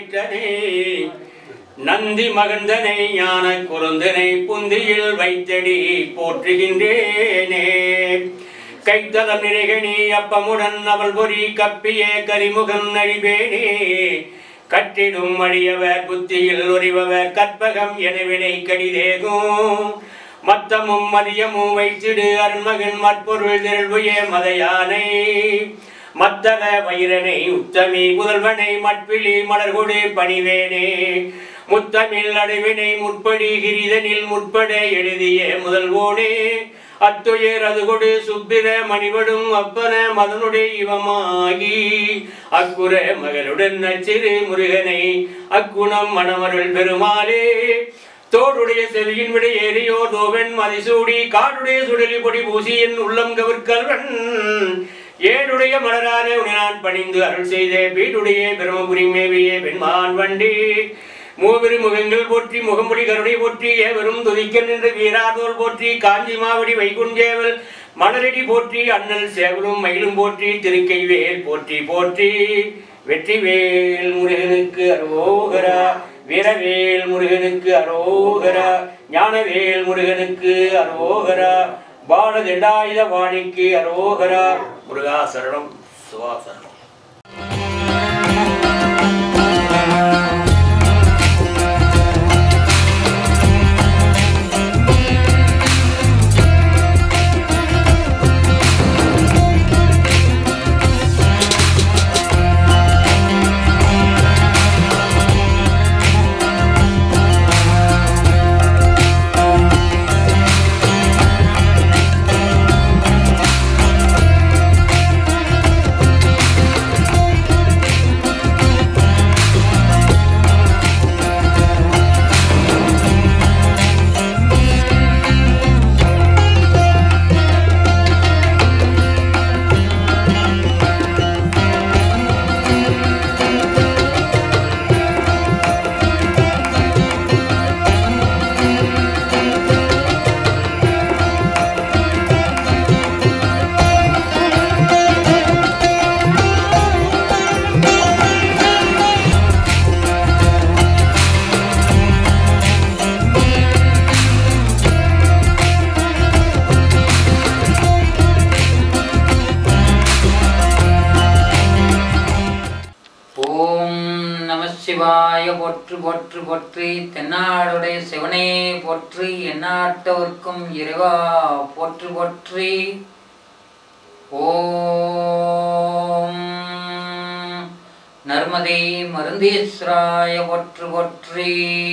ஞாயிற்றனே நந்தி மகந்தனை ஞான குருந்தனை புந்தியில் வைத்தடி போற்றுகின்றேனே கைத்தலம் நிறைகணி அப்பமுடன் அவள் பொறி கப்பிய கரிமுகன் அழிவேனே கற்றிடும் அடியவர் புத்தியில் உரிபவர் கற்பகம் எனவினை கடிதேகும் மத்தமும் மதியமும் வைத்திடு அருண்மகன் மற்பொருள் திரள்வுய மதையானை மத்தள வைரனை உத்தமி முதல்வனை மட்பிலி மலர்கொடு பணிவேனே முத்தமிழ் அடைவினை முற்படி கிரிதனில் முற்பட எழுதிய முதல்வோனே அத்துயர் அது கொடு சுப்பிர மணிவடும் அப்பன மதனுடைய இவமாகி அக்குற மகனுடன் அச்சிறு முருகனை அக்குணம் மணமருள் பெருமாளே தோடுடைய செவியின் விட ஏறியோ தோவன் மதிசூடி காடுடைய சுடலி பொடி பூசியின் உள்ளம் கவிர்கல்வன் ஏடுடைய மலரான உனினான் பணிந்து அருள் செய்த வீடுடைய பிரமபுரி மேவிய பெண்மான் வண்டி மூவிரு முகங்கள் போற்றி முகமுடி கருணை போற்றி ஏவரும் துதிக்க நின்ற வீராதோல் போற்றி காஞ்சி மாவடி வைகுஞ்சேவல் மணலடி போற்றி அண்ணல் சேவலும் மயிலும் போற்றி திருக்கைவேல் போற்றி போற்றி வெற்றிவேல் முருகனுக்கு அரோகரா வீரவேல் முருகனுக்கு அரோகரா ஞானவேல் முருகனுக்கு அரோகரா பாலதண்டாயுத வாணிக்கு அரோகரா முருகா சரணம் சுவா சரணம் ஓம் நம சிவாய போற்று போற்று போற்றி தென்னாடுடைய சிவனே போற்றி எந்நாட்டவர்க்கும் இறைவா போற்று போற்றி ஓம் நர்மதே மருந்தீஸ்வராய போற்று போற்றி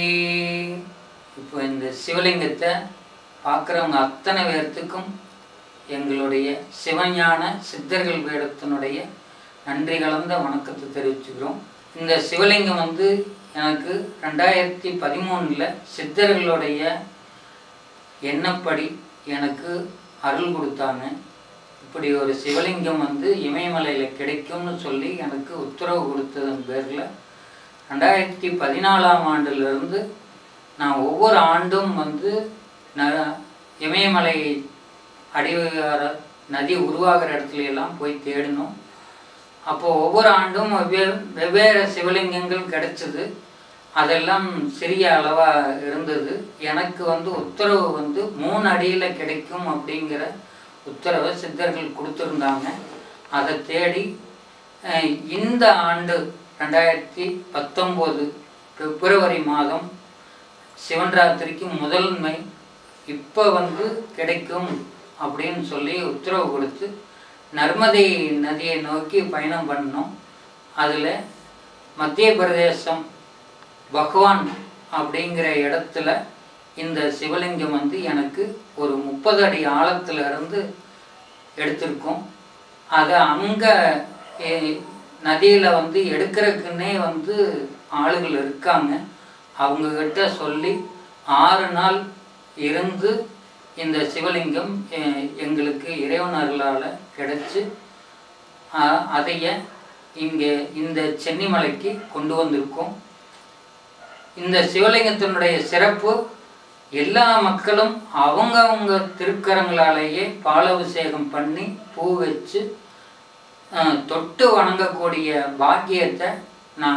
இப்போ இந்த சிவலிங்கத்தை பார்க்குறவங்க அத்தனை பேர்த்துக்கும் எங்களுடைய சிவஞான சித்தர்கள் வேடத்தினுடைய நன்றி கலந்த வணக்கத்தை தெரிவிச்சுக்கிறோம் இந்த சிவலிங்கம் வந்து எனக்கு ரெண்டாயிரத்தி பதிமூணில் சித்தர்களுடைய எண்ணப்படி எனக்கு அருள் கொடுத்தாங்க இப்படி ஒரு சிவலிங்கம் வந்து இமயமலையில் கிடைக்கும்னு சொல்லி எனக்கு உத்தரவு கொடுத்ததன் பேரில் ரெண்டாயிரத்தி பதினாலாம் ஆண்டிலிருந்து நான் ஒவ்வொரு ஆண்டும் வந்து ந இமயமலை அடிவார நதி உருவாகிற இடத்துல எல்லாம் போய் தேடினோம் அப்போது ஒவ்வொரு ஆண்டும் வெவ்வேறு வெவ்வேறு சிவலிங்கங்கள் கிடைச்சது அதெல்லாம் சிறிய அளவாக இருந்தது எனக்கு வந்து உத்தரவு வந்து மூணு அடியில் கிடைக்கும் அப்படிங்கிற உத்தரவை சித்தர்கள் கொடுத்துருந்தாங்க அதை தேடி அஹ், இந்த ஆண்டு ரெண்டாயிரத்தி பத்தொம்போது பிப்ரவரி மாதம் சிவன் ராத்திரிக்கு முதன்மை இப்போ வந்து கிடைக்கும் அப்படின்னு சொல்லி உத்தரவு கொடுத்து நர்மதை நதியை நோக்கி பயணம் பண்ணோம் அதில் மத்திய பிரதேசம் பகவான் அப்படிங்கிற இடத்துல இந்த சிவலிங்கம் வந்து எனக்கு ஒரு முப்பது அடி ஆழத்துல இருந்து எடுத்திருக்கோம் அதை அங்கே நதியில் வந்து எடுக்கிறதுக்குன்னே வந்து ஆளுகள் இருக்காங்க அவங்கக்கிட்ட சொல்லி ஆறு நாள் இருந்து இந்த சிவலிங்கம் எ- எங்களுக்கு இறைவன் அருளால் கிடைச்சு அ- அதைய இங்கே இந்த சென்னிமலைக்கு கொண்டு வந்திருக்கோம் இந்த சிவலிங்கத்தினுடைய சிறப்பு எல்லா மக்களும் அவங்கவங்க திருக்கரங்களாலேயே பாலாபிஷேகம் பண்ணி பூ வச்சு அஹ், தொட்டு வணங்கக்கூடிய பாக்கியத்தை நாங்கள்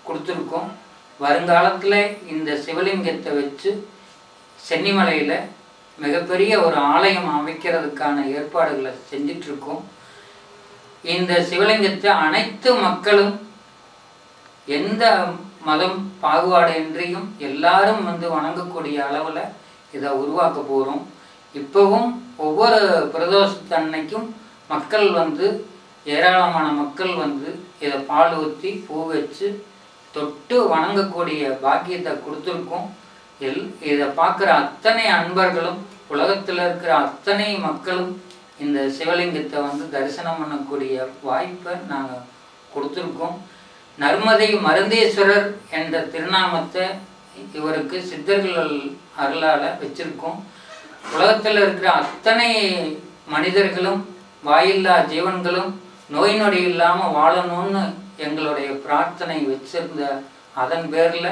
கொடுத்துருக்கோம் வருங்காலத்தில் இந்த சிவலிங்கத்தை வச்சு சென்னிமலையில் மிகப்பெரிய ஒரு ஆலயம் அமைக்கிறதுக்கான ஏற்பாடுகளை செஞ்சிட்டு இருக்கோம் இந்த சிவலிங்கத்தை அனைத்து மக்களும் எந்த மதம் பாகுபாடின்றியும் எல்லாரும் வந்து வணங்கக்கூடிய அளவில் இதை உருவாக்க போகிறோம் இப்போவும் ஒவ்வொரு பிரதோஷத்தன்னைக்கும் மக்கள் வந்து ஏராளமான மக்கள் வந்து இதை பால் ஊற்றி பூ வச்சு தொட்டு வணங்கக்கூடிய பாக்கியத்தை கொடுத்துருக்கோம் எல் இதை பார்க்குற அத்தனை அன்பர்களும் உலகத்தில் இருக்கிற அத்தனை மக்களும் இந்த சிவலிங்கத்தை வந்து தரிசனம் பண்ணக்கூடிய வாய்ப்பை நாங்கள் கொடுத்துருக்கோம் நர்மதை மருந்தேஸ்வரர் என்ற திருநாமத்தை இவருக்கு சித்தர்கள் அருளால் வச்சிருக்கோம் உலகத்தில் இருக்கிற அத்தனை மனிதர்களும் வாயில்லா ஜீவன்களும் நோய் நொடி இல்லாமல் வாழணும்னு எங்களுடைய பிரார்த்தனை வச்சிருந்த அதன் பேரில்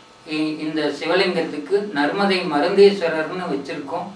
இந்த சிவலிங்கத்துக்கு நர்மதை மருந்தீஸ்வரர்னு வச்சிருக்கோம்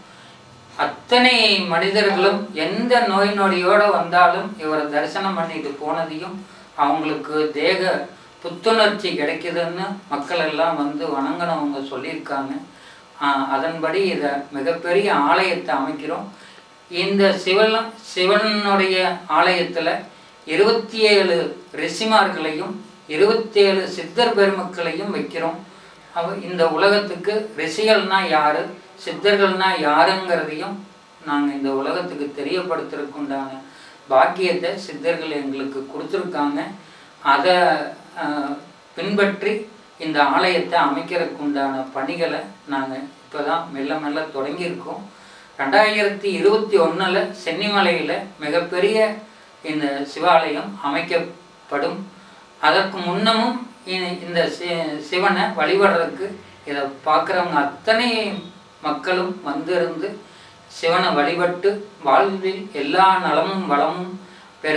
அத்தனை மனிதர்களும் எந்த நோய் நொடியோடு வந்தாலும் இவரை தரிசனம் பண்ணிட்டு போனதையும் அவங்களுக்கு தேக புத்துணர்ச்சி கிடைக்குதுன்னு மக்கள் எல்லாம் வந்து வணங்கினவங்க சொல்லியிருக்காங்க ஆஹ் அதன்படி இதை மிகப்பெரிய ஆலயத்தை அமைக்கிறோம் இந்த சிவன் சிவனுடைய ஆலயத்தில் இருபத்தி ஏழு ரிஷிமார்களையும் இருபத்தி ஏழு சித்தர் பெருமக்களையும் வைக்கிறோம் அவ இந்த உலகத்துக்கு ரிஷிகள்னா யாரு சித்தர்கள்னா யாருங்கிறதையும் நாங்கள் இந்த உலகத்துக்கு தெரியப்படுத்துறதுக்குண்டான பாக்கியத்தை சித்தர்கள் எங்களுக்கு கொடுத்துருக்காங்க அதை ஆஹ், பின்பற்றி இந்த ஆலயத்தை அமைக்கிறதுக்கு உண்டான பணிகளை நாங்கள் இப்போ தான் மெல்ல மெல்ல தொடங்கியிருக்கோம் ரெண்டாயிரத்தி இருபத்தி ஒன்றில் சென்னிமலையில் மிகப்பெரிய இந்த சிவாலயம் அமைக்கப்படும் அதற்கு முன்னமும் இ- இந்த சி- சிவனை வழிபடுறதுக்கு இதை பார்க்குறவங்க அத்தனை மக்களும் வந்திருந்து சிவனை வழிபட்டு வாழ்வில் எல்லா நலமும் வளமும் பெற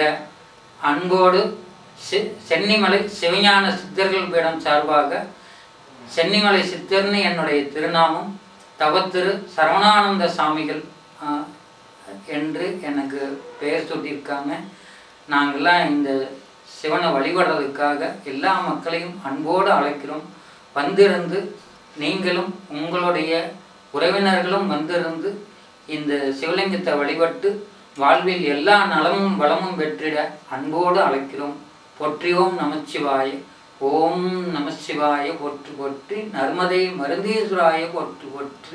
அன்போடு சி சென்னிமலை சிவஞான சித்தர்கள் பீடம் சார்பாக சென்னிமலை சித்தர்னு என்னுடைய திருநாமம் தவத்திரு சரவணானந்த சாமிகள் ஆ, என்று எனக்கு பெயர் சூட்டியிருக்காங்க நாங்கள்லாம் இந்த சிவனை வழிபடுறதுக்காக எல்லா மக்களையும் அன்போடு அழைக்கிறோம் வந்திருந்து நீங்களும் உங்களுடைய உறவினர்களும் வந்திருந்து இந்த சிவலிங்கத்தை வழிபட்டு வாழ்வில் எல்லா நலமும் வளமும் பெற்றிட அன்போடு அழைக்கிறோம் போற்றியோம் நமச்சிவாய ஓம் நமசிவாய போற்றி போற்றி நர்மதை மருந்தீஸ்வராய போற்றி போற்றி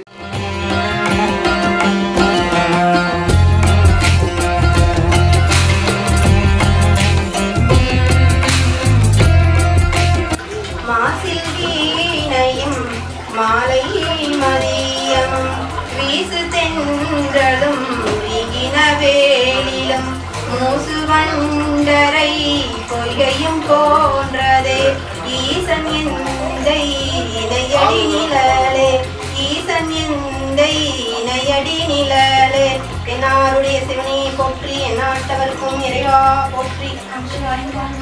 மாசில் வீணையும் மாலை மதியம் வீசு தென்றலும் வீகின வேலிலும் மூசு வண்டரை பொய்கையும் போன்றதே ஈசன் எந்தை இணையடி நிழலே ஈசன் எந்தை இணையடி நிழலே என்னாருடைய சிவனை போற்றி எந்நாட்டவர்க்கும் இறைவா போற்றி நமச்சிவாயம்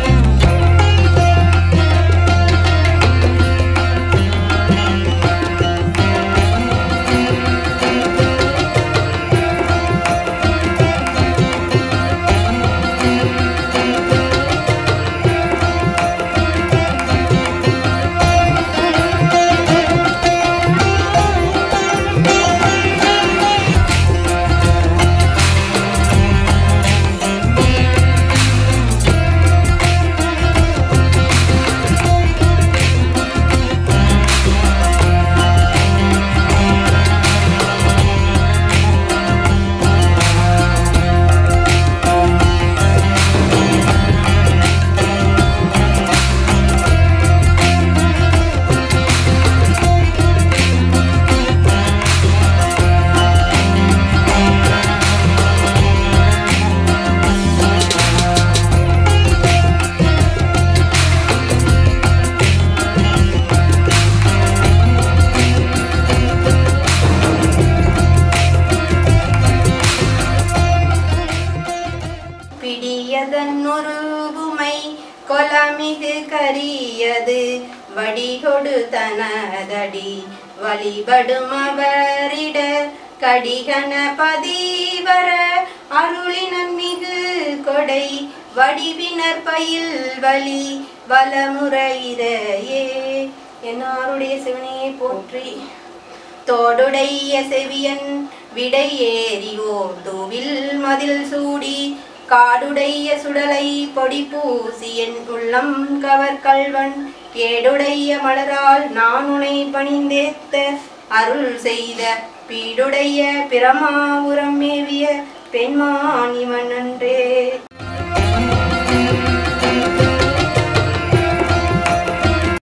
பிடியதன்னுருகுமை கொலமிகு கரியது வடிகொடு தனதடி வழிபடும் அவரிட கடிகன பதிவர அருளினன் மிகு கொடை வடிவினர் பயில் வழி வலமுறையிறையே என்னாருடைய சிவனையை போற்றி தோடுடைய செவியன் விடை ஏறி ஓர் தூவில் மதில் சூடி காடுடைய சுடலை பொடி பூசி என் உள்ளம் கவர் கல்வன் ஏடுடைய மலரால் நான் உனை பணிந்தேத்த அருள் செய்த பீடுடைய பிரமாபுரம் மேவிய பெண்மான் இவன் அன்றே